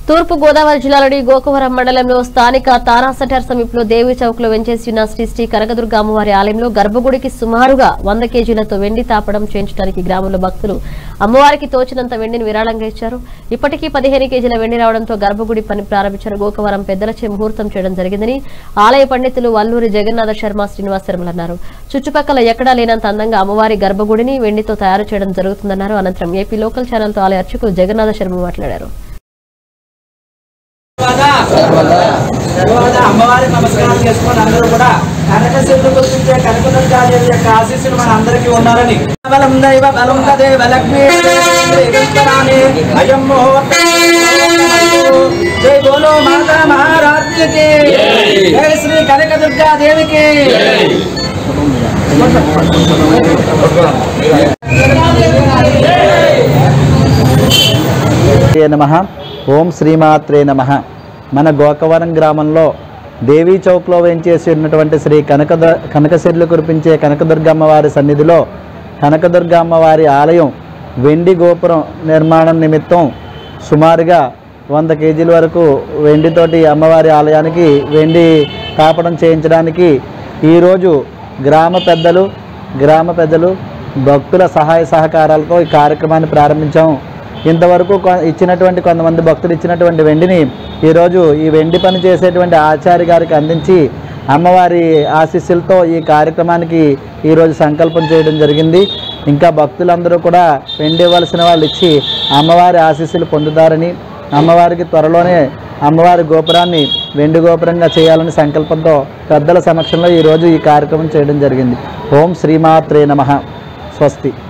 తూర్పు గోదావరి జిల్లాలోని గోకవరం మండలంలో స్థానిక తారా సెంటర్ సమీపంలో దేవి చౌక్ లో వెంచేసి ఉన్న శ్రీ శ్రీ కనకదుర్గ అమ్మవారి ఆలయంలో గర్భగుడికి సుమారుగా వంద కేజీలతో వెండి తాపడం చేయించడానికి గ్రామంలో భక్తులు అమ్మవారికి తోచినంత వెండిని విరాళంగా ఇచ్చారు ఇప్పటికీ పదిహేను కేజీల వెండి రావడంతో గర్భగుడి పని ప్రారంభించిన గోకవరం పెద్దలచే ముహూర్తం చేయడం జరిగిందని ఆలయ పండితులు వల్లూరి జగన్నాథ శర్మ శ్రీనివాస్ శర్మలు అన్నారు చుట్టుపక్కల ఎక్కడా లేనంత అందంగా అమ్మవారి గర్భగుడిని వెండితో తయారు చేయడం జరుగుతుందన్నారు అనంతరం ఏపీ లోకల్ ఛానల్తో ఆలయ అర్చకులు జగన్నాథ శర్మ మాట్లాడారు తర్వాత తర్వాత అమ్మవారికి నమస్కారం చేసుకొని అందరూ కూడా కనక శివుడు గుర్తించే కనకదుర్గాదేవి యొక్క ఆశీస్సులు మన అందరికీ ఉండాలని బలం దైవ బలం తదేవ లక్ష్మీ దేవీశ్వరాణి అయం ముహూర్తం జై బోలో మాతా మహారాజ్యకి జై శ్రీ కనకదుర్గా దేవికి నమ ఓం శ్రీమాత్రే నమ మన గోకవరం గ్రామంలో దేవీ చౌక్లో వేంచేసి ఉన్నటువంటి శ్రీ కనక కనకశిర్లు కురిపించే కనకదుర్గమ్మ వారి సన్నిధిలో కనకదుర్గమ్మ వారి ఆలయం వెండి గోపురం నిర్మాణం నిమిత్తం సుమారుగా వంద కేజీల వరకు వెండితోటి అమ్మవారి ఆలయానికి వెండి తాపడం చేయించడానికి ఈరోజు గ్రామ పెద్దలు గ్రామ పెద్దలు భక్తుల సహాయ సహకారాలతో ఈ కార్యక్రమాన్ని ప్రారంభించాము ఇంతవరకు కొ- ఇచ్చినటువంటి కొంతమంది భక్తులు ఇచ్చినటువంటి వెండిని ఈరోజు ఈ వెండి పని చేసేటువంటి ఆచార్య గారికి అందించి అమ్మవారి ఆశీస్సులతో ఈ కార్యక్రమానికి ఈరోజు సంకల్పం చేయడం జరిగింది ఇంకా భక్తులందరూ కూడా వెండి ఇవ్వాల్సిన వాళ్ళు ఇచ్చి అమ్మవారి ఆశీస్సులు పొందుతారని అమ్మవారికి త్వరలోనే అమ్మవారి గోపురాన్ని వెండి గోపురంగా చేయాలని సంకల్పంతో పెద్దల సమక్షంలో ఈరోజు ఈ కార్యక్రమం చేయడం జరిగింది ఓం శ్రీమాత్రే నమ స్వస్తి